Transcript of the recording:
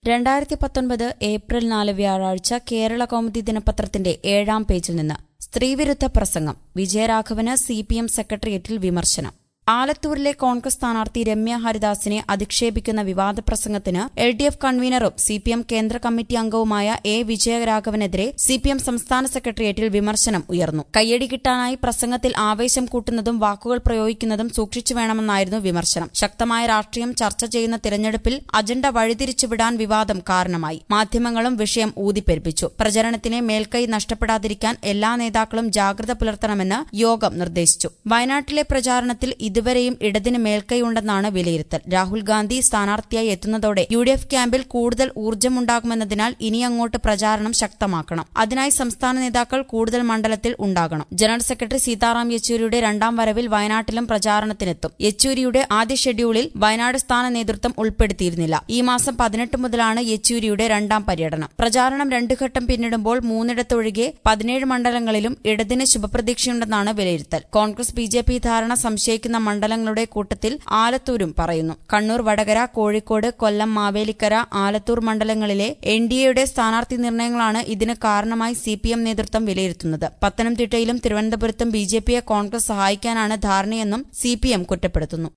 രണ്ടായിരത്തി പത്തൊൻപത് ഏപ്രിൽ നാല് വ്യാഴാഴ്ച കേരള കൗമുദി ദിനപത്രത്തിന്റെ ഏഴാം പേജിൽ നിന്ന് സ്ത്രീവിരുദ്ധ പ്രസംഗം വിജയരാഘവന് സി പി എം സെക്രട്ടേറിയറ്റിൽ വിമർശനം ആലത്തൂരിലെ കോൺഗ്രസ് സ്ഥാനാർത്ഥി രമ്യ ഹരിദാസിനെ അധിക്ഷേപിക്കുന്ന വിവാദ പ്രസംഗത്തിന് എൽ ഡി എഫ് കൺവീനറും സി പി എം കേന്ദ്ര കമ്മിറ്റി അംഗവുമായ എ വിജയരാഘവനെതിരെ സി പി എം സംസ്ഥാന സെക്രട്ടേറിയറ്റിൽ വിമർശനം ഉയർന്നു കയ്യടി കിട്ടാനായി പ്രസംഗത്തിൽ ആവേശം കൂട്ടുന്നതും വാക്കുകൾ പ്രയോഗിക്കുന്നതും സൂക്ഷിച്ചു വേണമെന്നായിരുന്നു വിമർശനം ശക്തമായ രാഷ്ട്രീയം ചർച്ച ചെയ്യുന്ന തിരഞ്ഞെടുപ്പിൽ അജണ്ട വഴിതിരിച്ചുവിടാൻ വിവാദം കാരണമായി മാധ്യമങ്ങളും വിഷയം ഊതിപ്പെരുപ്പിച്ചു പ്രചരണത്തിന് മേൽക്കൈ നഷ്ടപ്പെടാതിരിക്കാൻ എല്ലാ നേതാക്കളും ജാഗ്രത പുലർത്തണമെന്ന് യോഗം നിർദ്ദേശിച്ചു വയനാട്ടിലെ പ്രചാരണത്തിൽ ഇതുവരെയും ഇടതിന് മേൽക്കൈയുണ്ടെന്നാണ് വിലയിരുത്തൽ രാഹുൽ ഗാന്ധി സ്ഥാനാർത്ഥിയായി എത്തുന്നതോടെ യു ഡി എഫ് ക്യാമ്പിൽ കൂടുതൽ ഊർജ്ജമുണ്ടാകുമെന്നതിനാൽ ഇനിയങ്ങോട്ട് പ്രചാരണം ശക്തമാക്കണം അതിനായി സംസ്ഥാന നേതാക്കൾ കൂടുതൽ മണ്ഡലത്തിൽ ഉണ്ടാകണം ജനറൽ സെക്രട്ടറി സീതാറാം യെച്ചൂരിയുടെ രണ്ടാം വരവിൽ വയനാട്ടിലും പ്രചാരണത്തിനെത്തും യെച്ചൂരിയുടെ ആദ്യ ഷെഡ്യൂളിൽ വയനാട് സ്ഥാന നേതൃത്വം ഉൾപ്പെടുത്തിയിരുന്നില്ല ഈ മാസം പതിനെട്ട് മുതലാണ് യെച്ചൂരിയുടെ രണ്ടാം പര്യടനം പ്രചാരണം രണ്ടു ഘട്ടം പിന്നിടുമ്പോൾ മൂന്നിടത്തൊഴികെ പതിനേഴ് മണ്ഡലങ്ങളിലും ഇടതിന് ശുഭപ്രതീക്ഷയുണ്ടെന്നാണ് വിലയിരുത്തൽ കോൺഗ്രസ് ബി ജെ പി ധാരണ സംശയിക്കുന്ന മണ്ഡലങ്ങളുടെ കൂട്ടത്തിൽ ആലത്തൂരും പറയുന്നു കണ്ണൂർ വടകര കോഴിക്കോട് കൊല്ലം മാവേലിക്കര ആലത്തൂർ മണ്ഡലങ്ങളിലെ എൻ ഡി എയുടെ സ്ഥാനാർത്ഥി നിർണയങ്ങളാണ് ഇതിന് കാരണമായി സി പി എം നേതൃത്വം വിലയിരുത്തുന്നത് പത്തനംതിട്ടയിലും തിരുവനന്തപുരത്തും ബി ജെ പിയെ കോൺഗ്രസ് സഹായിക്കാനാണ് ധാരണയെന്നും സി പി എം കുറ്റപ്പെടുത്തുന്നു